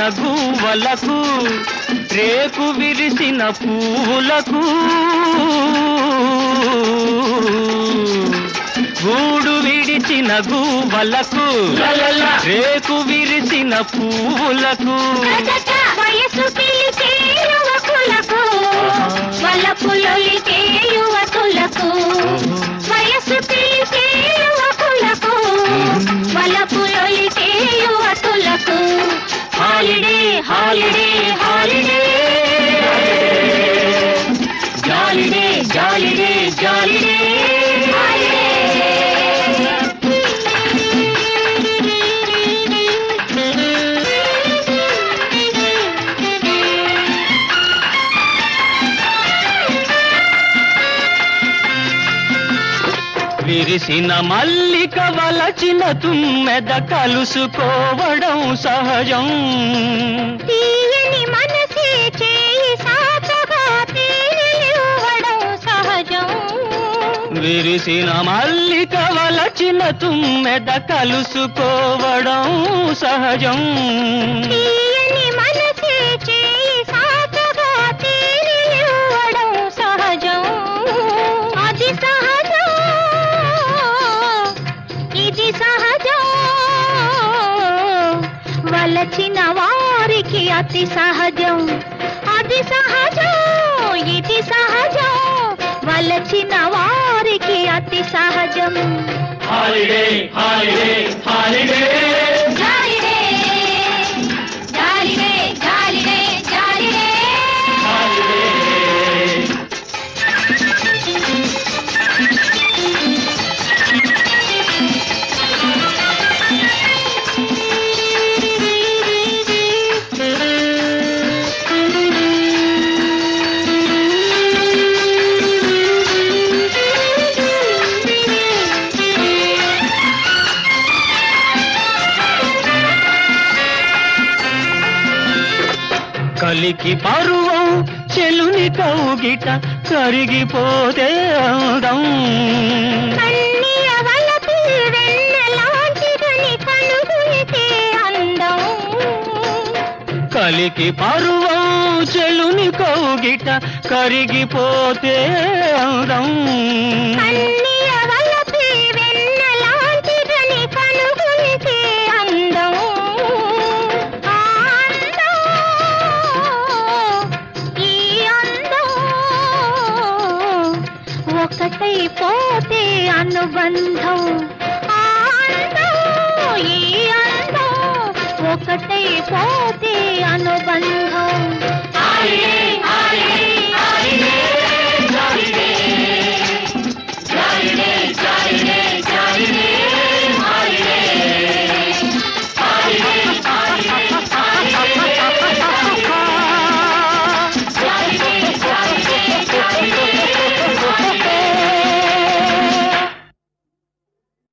గువ్వలకు రేకు విరిసిన పువ్వులకు గూడు విడిచిన గువ్వలకు రేకు విరిసిన పువ్వులకు వయసు పిలిచే యువకులకు వలపులొలికే యువకులకు వయసు పిలిచే యువకులకు వలపులొలికే యువకులకు holiday holiday holiday jolly day jolly day jolly day విరిసిన మల్లిక వలచిన తుమ్మెద కలుసుకోవడం సహజం తీయని మనసే చేయి సాచగా తేలివ్వడం సహజం విరిసిన మల్లిక వలచిన తుమ్మెద కలుసుకోవడం సహజం తీయని మనసే చేయి సాచగా తేలివ్వడం సహజం అది సహజం ఇది సహజం వలచిన వారికి అతి సహజం అది సహజం ఇది సహజం వలచిన వారికి అతి సహజం holiday holiday holiday jolly day jolly day jolly day jolly day కలికి పరువం చెలుని కౌగిట కరిగిపోతే అందం కన్నీయ వలపు వెన్నెలాంటిదని కనుగొనితే అందం కలికి పరువం చెలుని కౌగిట కరిగిపోతే అందం కన్నీయ వలపు వెన్నెలాంటిదని కనుగొనితే అందం ఆ అందం ఈ అందం ఒకటైపోతే అనుబంధం ఆ అందం ఈ అందం ఒకటైపోతే అనుబంధం హాలిడే హాలిడే హాలిడే